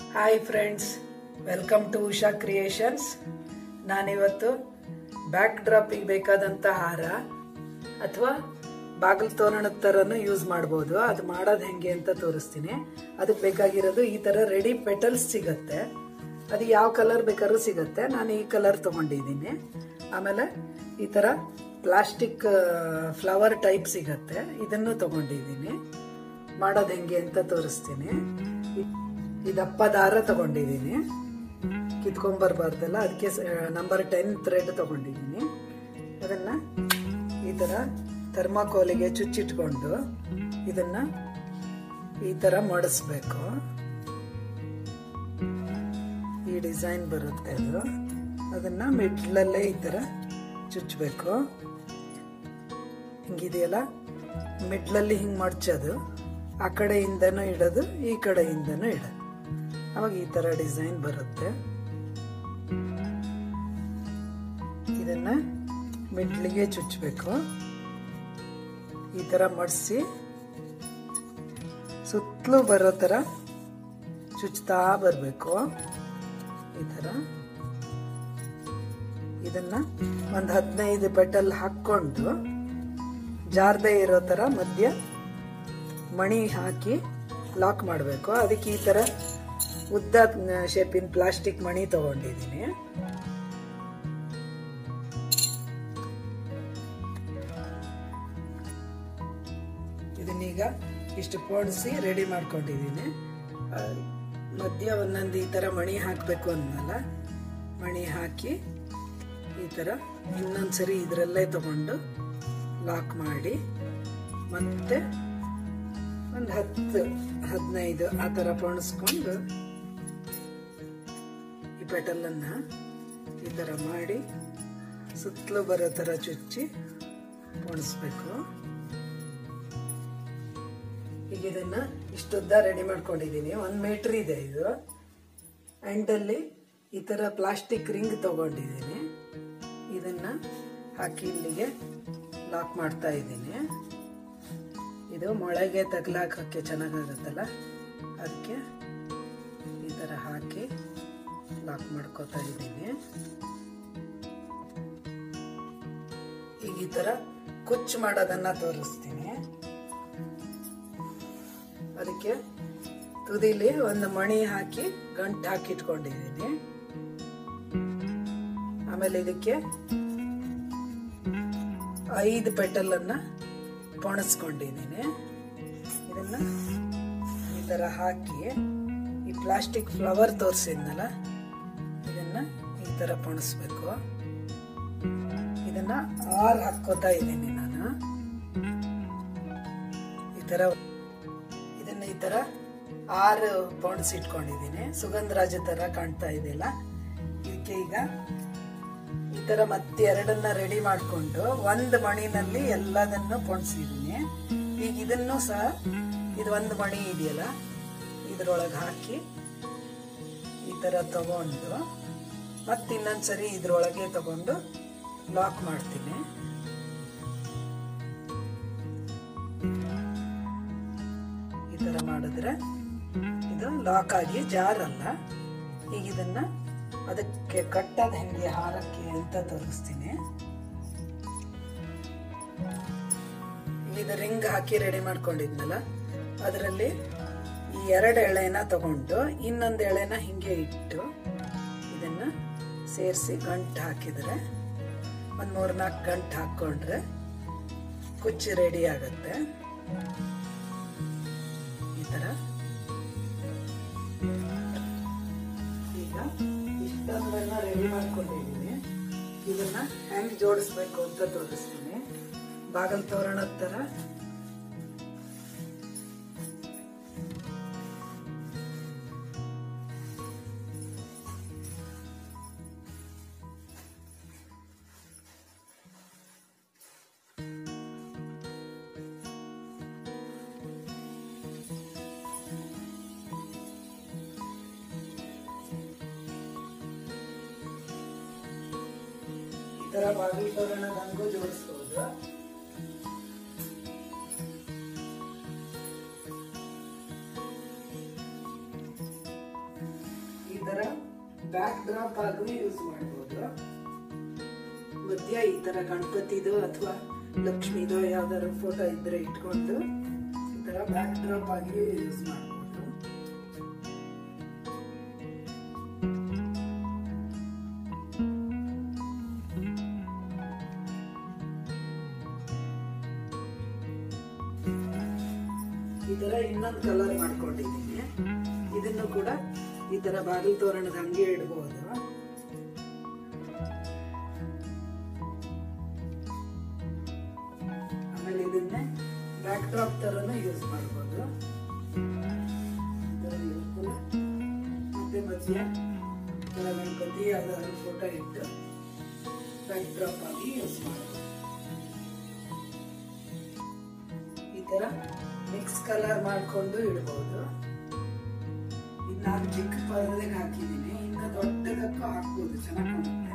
hi friends welcome to Usha creations ನಾನಿವತ್ತು back ಡ್ರಾಪಿಗೆ ಬೇಕಾದಂಥ ಹಾರ ಅಥವಾ ಬಾಗಿಲು ತೋರಣದ ಥರನೂ ಯೂಸ್ ಮಾಡ್ಬೋದು ಅದು ಮಾಡೋದು ಹೆಂಗೆ ಅಂತ ತೋರಿಸ್ತೀನಿ ಅದಕ್ಕೆ ಬೇಕಾಗಿರೋದು ಈ ಥರ ರೆಡಿ ಪೆಟಲ್ಸ್ ಸಿಗತ್ತೆ ಅದು ಯಾವ ಕಲರ್ ಬೇಕಾದ್ರೂ ಸಿಗತ್ತೆ ನಾನು ಈ ಕಲರ್ ತೊಗೊಂಡಿದ್ದೀನಿ ಆಮೇಲೆ ಈ ಥರ ಪ್ಲಾಸ್ಟಿಕ್ ಫ್ಲವರ್ ಟೈಪ್ ಸಿಗತ್ತೆ ಇದನ್ನು ತೊಗೊಂಡಿದ್ದೀನಿ ಮಾಡೋದು ಹೆಂಗೆ ಅಂತ ತೋರಿಸ್ತೀನಿ ಇ- ಈ ದಪ್ಪ ದಾರ ತಗೊಂಡಿದ್ದೀನಿ ಕಿತ್ಕೊಂಬರ್ಬಾರ್ದಲ್ಲ ಅದಕ್ಕೆ ನಂಬರ್ ಟೆನ್ ಥ್ರೆಡ್ ತಗೊಂಡಿದ್ದೀನಿ ಅದನ್ನ ಈ ಥರ ಥರ್ಮಾಕೋಲಿಗೆ ಚುಚ್ಚಿಟ್ಕೊಂಡು ಇದನ್ನ ಈ ಥರ ಮಡಿಸ್ಬೇಕು ಈ ಡಿಸೈನ್ ಬರುತ್ತೆ ಅದು ಅದನ್ನ ಮಿಡ್ಲಲ್ಲೇ ಈ ಥರ ಚುಚ್ಚಬೇಕು ಹಿಂಗಿದೆಯಲ್ಲ ಮಿಡ್ಲಲ್ಲಿ ಹಿಂಗೆ ಮಡ್ಚೋದು ಆ ಕಡೆಯಿಂದನೂ ಇಡೋದು ಈ ಕಡೆಯಿಂದನೂ ಇಡೋದು ಅವಾಗ ಈ ಥರ ಡಿಸೈನ್ ಬರುತ್ತೆ ಇದನ್ನ ಮಿಡ್ಲಿಗೆ ಚುಚ್ಚಬೇಕು ಈ ಥರ ಮಡಿಸಿ ಸುತ್ತಲೂ ಬರೋ ಥರ ಚುಚ್ತಾ ಬರಬೇಕು ಈ ಥರ ಇದನ್ನ ಒಂದು ಹದಿನೈದು ಪೆಟಲ್ ಹಾಕ್ಕೊಂಡು ಜಾರದೆ ಇರೋ ಥರ ಮಧ್ಯ ಮಣಿ ಹಾಕಿ ಲಾಕ್ ಮಾಡಬೇಕು ಅದಕ್ಕೆ ಈ ಥರ ಉದ್ದ ಶೇಪಿನ ಪ್ಲಾಸ್ಟಿಕ್ ಮಣಿ ತಗೊಂಡಿದ್ದೀನಿ ಇದನ್ನೀಗ ಇಷ್ಟು ಪೋಣಿಸಿ ರೆಡಿ ಮಾಡ್ಕೊಂಡಿದ್ದೀನಿ ಆ, ಮಧ್ಯ ಒಂದೊಂದು ಈ ಥರ ಮಣಿ ಹಾಕಬೇಕು ಅನ್ನಲ್ಲ ಮಣಿ ಹಾಕಿ ಈ ಥರ ಇನ್ನೊಂದ್ಸರಿ ಇದರಲ್ಲೇ ತಗೊಂಡು ಲಾಕ್ ಮಾಡಿ ಮತ್ತೆ ಒಂದು ಹತ್ತು ಹದಿನೈದು ಆ ಥರ ಪೊಣಿಸ್ಕೊಂಡು ಈ ಪೆಟಲನ್ನ ಈ ಥರ ಮಾಡಿ ಸುತ್ತಲೂ ಬರೋ ಥರ ಚುಚ್ಚಿ ಪೊಣಿಸ್ಬೇಕು ಈಗ ಇದನ್ನ ಇಷ್ಟುದ್ದ ರೆಡಿ ಮಾಡ್ಕೊಂಡಿದ್ದೀನಿ ಒಂದು ಮೀಟ್ರ್ ಇದೆ ಇದು ಎಂಡಲ್ಲಿ ಈ ಥರ ಪ್ಲಾಸ್ಟಿಕ್ ರಿಂಗ್ ತಗೊಂಡಿದ್ದೀನಿ ಇದನ್ನ ಹಾಕಿ ಇಲ್ಲಿಗೆ ಲಾಕ್ ಮಾಡ್ತಾ ಇದ್ದೀನಿ ಇದು ಮೊಳೆಗೆ ತಗ್ಲಾಕಕ್ಕೆ ಚೆನ್ನಾಗಾಗುತ್ತಲ್ಲ ಅದಕ್ಕೆ ಈ ಥರ ಹಾಕಿ ಲಾಕ್ ಮಾಡ್ಕೋತಾ ಇದ್ದೀನಿ ಈಗ ಈ ಥರ ಕುಚ್ಚು ಮಾಡೋದನ್ನ ತೋರಿಸ್ತೀನಿ ಅದಕ್ಕೆ ತುದಿಲಿ ಒಂದು ಮಣಿ ಹಾಕಿ ಗಂಟು ಹಾಕಿ ಇಟ್ಕೊಂಡಿದ್ದೀನಿ ಆಮೇಲೆ ಇದಕ್ಕೆ ಐದು ಪೆಟಲ್ ಅನ್ನ ಪೊಣಸ್ಕೊಂಡಿದ್ದೀನಿ ಇದನ್ನ ಈ ತರ ಹಾಕಿ ಈ ಪ್ಲಾಸ್ಟಿಕ್ ಫ್ಲವರ್ ತೋರಿಸಿದ್ನಲ್ಲ ಇದನ್ನ ಈ ತರ ಪೊಣಸ್ಬೇಕು ಇದನ್ನ ಆರ್ ಹಾಕೋತಾ ಇದ್ದೀನಿ ನಾನು ಈ ತರ ಇದನ್ನ ಈ ತರ ಆರು ಪೌಂಡ್ಸ್ ಇಟ್ಕೊಂಡಿದ್ದೀನಿ ಸುಗಂಧರಾಜ ತರ ಕಾಣ್ತಾ ಇದೆಯಲ್ಲ ಇದಕ್ಕೆ ಈಗ ಈ ತರ ಮತ್ತೆ ಎರಡನ್ನ ರೆಡಿ ಮಾಡ್ಕೊಂಡು ಒಂದ್ ಮಣಿನಲ್ಲಿ ಎಲ್ಲದನ್ನು ಪೊಣ್ಸಿದೀನಿ ಈಗ ಇದನ್ನು ಸಹ ಇದು ಒಂದು ಮಣಿ ಇದೆಯಲ್ಲ ಇದ್ರೊಳಗೆ ಹಾಕಿ ಈ ತರ ತಗೊಂಡು ಮತ್ತೆ ಇನ್ನೊಂದ್ಸರಿ ಇದ್ರೊಳಗೆ ತಗೊಂಡು ಲಾಕ್ ಮಾಡ್ತೀನಿ ಈ ತರ ಮಾಡಿದ್ರೆ ಇದು ಲಾಕ್ ಆಗಿ ಜಾರಲ್ಲ ಈಗ ಇದನ್ನ ಅದಕ್ಕೆ ಕಟ್ಟದ ಹೆಂಗೆ ಹಾರಕ್ಕೆ ಅಂತ ತೋರಿಸ್ತೀನಿ ಇದು ರಿಂಗ್ ಹಾಕಿ ರೆಡಿ ಮಾಡ್ಕೊಂಡಿದ್ನಲ್ಲ ಅದರಲ್ಲಿ ಈ ಎರಡು ಎಳೆನ ತಗೊಂಡು ಇನ್ನೊಂದು ಎಳೆನ ಹಿಂಗೆ ಇಟ್ಟು ಇದನ್ನ ಸೇರಿಸಿ ಗಂಟು ಹಾಕಿದ್ರೆ ಒಂದು ಮೂರ್ನಾಲ್ಕು ಗಂಟು ಹಾಕ್ಕೊಂಡ್ರೆ ಕುಚ್ಚು ರೆಡಿ ಆಗುತ್ತೆ ಈ ಥರ ಈಗ ಇಷ್ಟೊಂದನ್ನ ರೆಡಿ ಮಾಡ್ಕೊಂಡಿದ್ದೀನಿ ಇದನ್ನ ಹೆಂಗ್ ಜೋಡಿಸ್ಬೇಕು ಅಂತ ತೋರಿಸ್ತೀನಿ ಬಾಗಲ್ ತೋರಣದ ತರ ಈ ತರ ಬಾಗಿಲು ತೋರಣ ನಂಗೂ ಜೋಡಿಸ್ಬೋದು ಇದರ ಬ್ಯಾಕ್ ಡ್ರಾಪ್ ಆಗಿ ಯೂಸ್ ಮಾಡಬಹುದು ಮಧ್ಯ ಈ ತರ ಗಣಪತಿದು ಅಥವಾ ಲಕ್ಷ್ಮಿದು ಯಾವ್ದಾದ್ರು ಫೋಟೋ ಇದ್ರೆ ಇಟ್ಕೊಂಡು ಈ ತರ ಬ್ಯಾಕ್ ಡ್ರಾಪ್ ಆಗಿ ಯೂಸ್ ಮಾಡಬಹುದು ಈ ತರ ಇನ್ನೊಂದು ಕಲರ್ ಮಾಡ್ಕೊಂಡಿದ್ದೀನಿ ಇದನ್ನು ಕೂಡ ಈ ತರ ಬಾಗಿಲು ತೋರಣದ ಹಂಗೆ ಇಡಬಹುದು ಆಮೇಲೆ ಇದನ್ನೇ ಬ್ಯಾಕ್ ಡ್ರಾಪ್ ತರನು ಯೂಸ್ ಮಾಡಬಹುದು ಮತ್ತೆ ಮಧ್ಯ ಈ ತರ ಗಣಪತಿ ಯಾವ್ದಾದ್ರು ಫೋಟೋ ಇಟ್ಟು ಬ್ಯಾಕ್ ಡ್ರಾಪ್ ಆಗಿ ಯೂಸ್ ಮಾಡಬಹುದು ಈ ತರ ಮಿಕ್ಸ್ ಕಲರ್ ಮಾಡ್ಕೊಂಡು ಇಡಬಹುದು ಇದು ನಾನು ಚಿಕ್ಕ ಪರದೆಗೆ ಹಾಕಿದ್ದೀನಿ ಇನ್ನು ದೊಡ್ಡದಕ್ಕೂ ಹಾಕ್ಬೋದು ಚೆನ್ನಾಗಿ ಕಾಣುತ್ತೆ